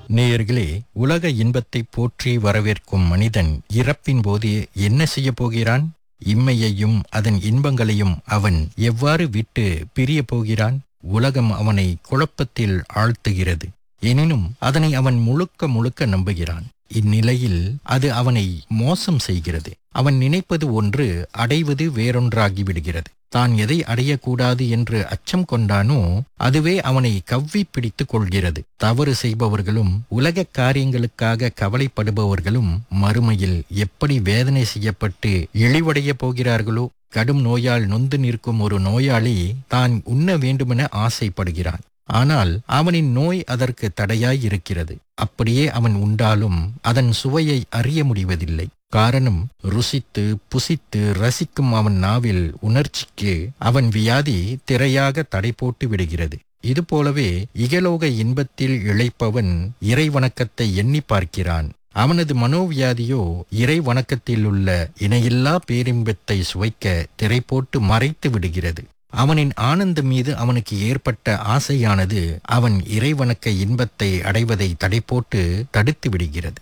நேயர்களே உலக இன்பத்தை போற்றி வரவேற்கும் மனிதன் இறப்பின் போது என்ன செய்யப் போகிறான் இம்மையையும் அதன் இன்பங்களையும் அவன் எவ்வாறு விட்டு பிரியப் போகிறான் உலகம் அவனை குழப்பத்தில் ஆழ்த்துகிறது எனினும் அதனை அவன் முழுக்க முழுக்க நம்புகிறான் இந்நிலையில் அது அவனை மோசம் செய்கிறது அவன் நினைப்பது ஒன்று அடைவது வேறொன்றாகி விடுகிறது தான் எதை அடையக்கூடாது என்று அச்சம் கொண்டானோ அதுவே அவனை கவ்வி பிடித்துக் கொள்கிறது தவறு செய்பவர்களும் உலக காரியங்களுக்காக கவலைப்படுபவர்களும் மறுமையில் எப்படி வேதனை செய்யப்பட்டு இழிவடைய போகிறார்களோ கடும் நோயால் நொந்து நிற்கும் ஒரு நோயாளி தான் உண்ண வேண்டுமென ஆசைப்படுகிறான் ஆனால் அவனின் நோய் அதற்கு தடையாய் இருக்கிறது அப்படியே அவன் உண்டாலும் அதன் சுவையை அறிய முடிவதில்லை காரணம் ருசித்து புசித்து ரசிக்கும் அவன் நாவில் உணர்ச்சிக்கு அவன் வியாதி திரையாக தடை போட்டு விடுகிறது இதுபோலவே இகலோக இன்பத்தில் இழைப்பவன் இறை வணக்கத்தை எண்ணி பார்க்கிறான் அவனது மனோவியாதியோ இறை வணக்கத்தில் உள்ள இணையில்லா பேரின்பத்தை சுவைக்க திரை போட்டு மறைத்து விடுகிறது அவனின் ஆனந்தம் மீது அவனுக்கு ஏற்பட்ட ஆசையானது அவன் இறைவணக்க இன்பத்தை அடைவதை தடை போட்டு தடுத்து விடுகிறது